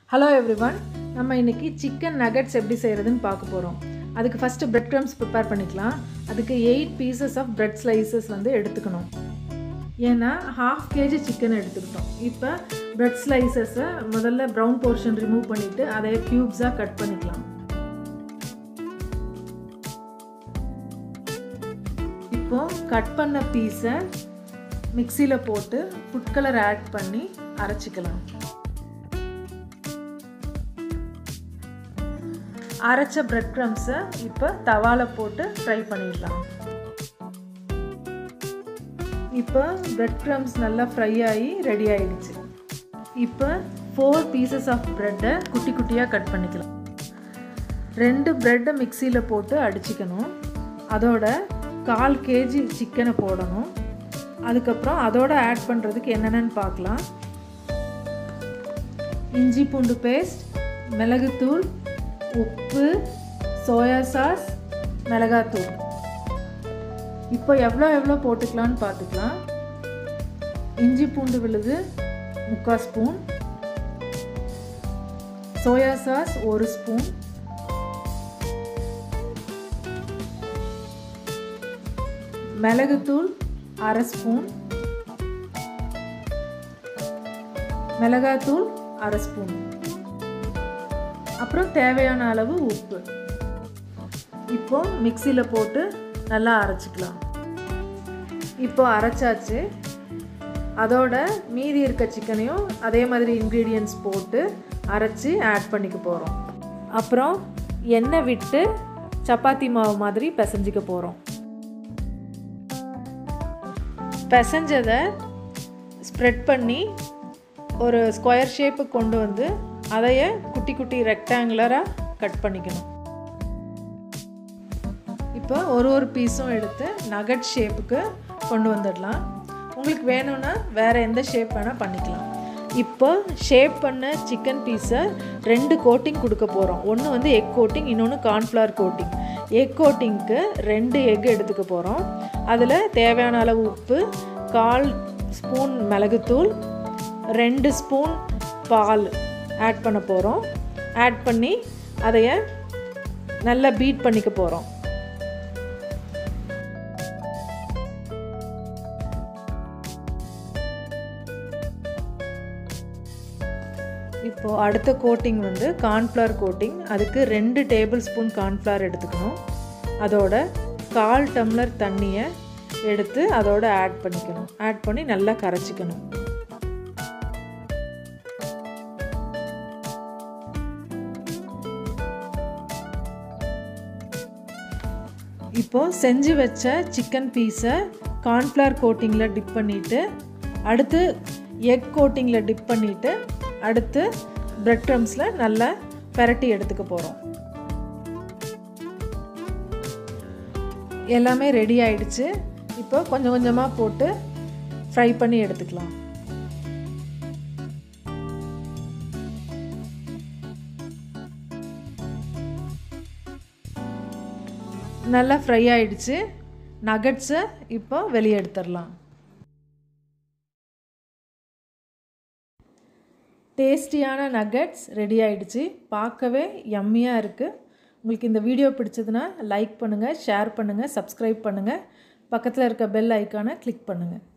hello everyone நம்ம இன்னைக்கு chicken nuggets எப்படி செய்கிறதுன்னு பார்க்க போகிறோம் அதுக்கு ஃபஸ்ட்டு பிரெட் க்ரம்ஸ் ப்ரிப்பேர் பண்ணிக்கலாம் அதுக்கு eight pieces of bread slices வந்து எடுத்துக்கணும் ஏன்னா ஹாஃப் கேஜி சிக்கன் எடுத்துக்கிட்டோம் இப்போ பிரெட் ஸ்லைசஸை முதல்ல ப்ரௌன் போர்ஷன் ரிமூவ் பண்ணிவிட்டு அதை க்யூப்ஸாக கட் பண்ணிக்கலாம் இப்போ கட் பண்ண பீஸை மிக்சியில் போட்டு ஃபுட் கலர் ஆட் பண்ணி அரைச்சிக்கலாம் அரைச்ச பிரெட் க்ரம்ஸை இப்போ தவாவில் போட்டு ஃப்ரை பண்ணிடலாம் இப்போ பிரெட் க்ரம்ஸ் நல்லா ஃப்ரை ஆகி ரெடி ஆயிடுச்சு இப்போ ஃபோர் பீசஸ் ஆஃப் ப்ரெட்டை குட்டி குட்டியாக கட் பண்ணிக்கலாம் ரெண்டு ப்ரெட்டை மிக்சியில் போட்டு அடிச்சிக்கணும் அதோட கால் கேஜி சிக்கனை போடணும் அதுக்கப்புறம் அதோட ஆட் பண்ணுறதுக்கு என்னென்னு பார்க்கலாம் இஞ்சி பூண்டு பேஸ்ட் மிளகுத்தூள் உப்பு சோயா சாஸ் மிளகாத்தூள் இப்போ எவ்வளோ எவ்வளோ போட்டுக்கலான்னு பார்த்துக்கலாம் இஞ்சி பூண்டு விழுது முக்கால் ஸ்பூன் சோயா சாஸ் ஒரு ஸ்பூன் மிளகுத்தூள் அரை ஸ்பூன் மிளகாத்தூள் அரை ஸ்பூன் அப்புறம் தேவையான அளவு உப்பு இப்போ மிக்சியில் போட்டு நல்லா அரைச்சிக்கலாம் இப்போ அரைச்சாச்சு அதோட மீதி இருக்க சிக்கனையும் அதே மாதிரி இன்க்ரீடியன்ஸ் போட்டு அரைச்சி ஆட் பண்ணிக்க போகிறோம் அப்புறம் எண்ணெய் விட்டு சப்பாத்தி மாவு மாதிரி பிசைஞ்சிக்க போகிறோம் பிசைஞ்சதை ஸ்ப்ரெட் பண்ணி ஒரு ஸ்கொயர் ஷேப்பு கொண்டு வந்து அதைய குட்டி குட்டி ரெக்டாங்குலராக கட் பண்ணிக்கணும் இப்போ ஒரு ஒரு பீஸும் எடுத்து நகட் ஷேப்புக்கு கொண்டு வந்துடலாம் உங்களுக்கு வேணும்னா வேறு எந்த ஷேப் வேணால் பண்ணிக்கலாம் இப்போ ஷேப் பண்ண சிக்கன் பீஸை ரெண்டு கோட்டிங் கொடுக்க போகிறோம் ஒன்று வந்து எக் கோட்டிங் இன்னொன்று கார்ன்ஃப்ளவர் கோட்டிங் எக் கோட்டிங்க்கு ரெண்டு எக் எடுத்துக்க போகிறோம் அதில் தேவையான அளவு உப்பு கால் ஸ்பூன் மிளகுத்தூள் ரெண்டு ஸ்பூன் பால் ஆட் பண்ண போகிறோம் ஆட் பண்ணி அதைய நல்லா பீட் பண்ணிக்க போகிறோம் இப்போது அடுத்த கோட்டிங் வந்து கார்ன்ஃப்ளவர் கோட்டிங் அதுக்கு ரெண்டு டேபிள் ஸ்பூன் கார்ன்ஃப்ளவர் எடுத்துக்கணும் அதோட கால் டம்ளர் தண்ணியை எடுத்து அதோட ஆட் பண்ணிக்கணும் ஆட் பண்ணி நல்லா கரைச்சிக்கணும் இப்போது செஞ்சு வச்ச சிக்கன் பீஸை கார்ன்ஃப்ளவர் கோட்டிங்கில் டிப் பண்ணிவிட்டு அடுத்து எக் கோட்டிங்கில் டிப் பண்ணிவிட்டு அடுத்து ப்ரெட் க்ரம்ஸில் நல்லா பெரட்டி எடுத்துக்க போகிறோம் எல்லாமே ரெடி ஆயிடுச்சு இப்போ கொஞ்சம் கொஞ்சமாக போட்டு ஃப்ரை பண்ணி எடுத்துக்கலாம் நல்லா ஃப்ரை ஆயிடுச்சு நகட்ஸை இப்போ வெளியே எடுத்துடலாம் டேஸ்டியான நகட்ஸ் ரெடி ஆயிடுச்சு பார்க்கவே யம்மியாக இருக்குது உங்களுக்கு இந்த வீடியோ பிடிச்சதுன்னா லைக் பண்ணுங்கள் ஷேர் பண்ணுங்கள் சப்ஸ்கிரைப் பண்ணுங்கள் பக்கத்தில் இருக்க பெல் ஐக்கானை கிளிக் பண்ணுங்கள்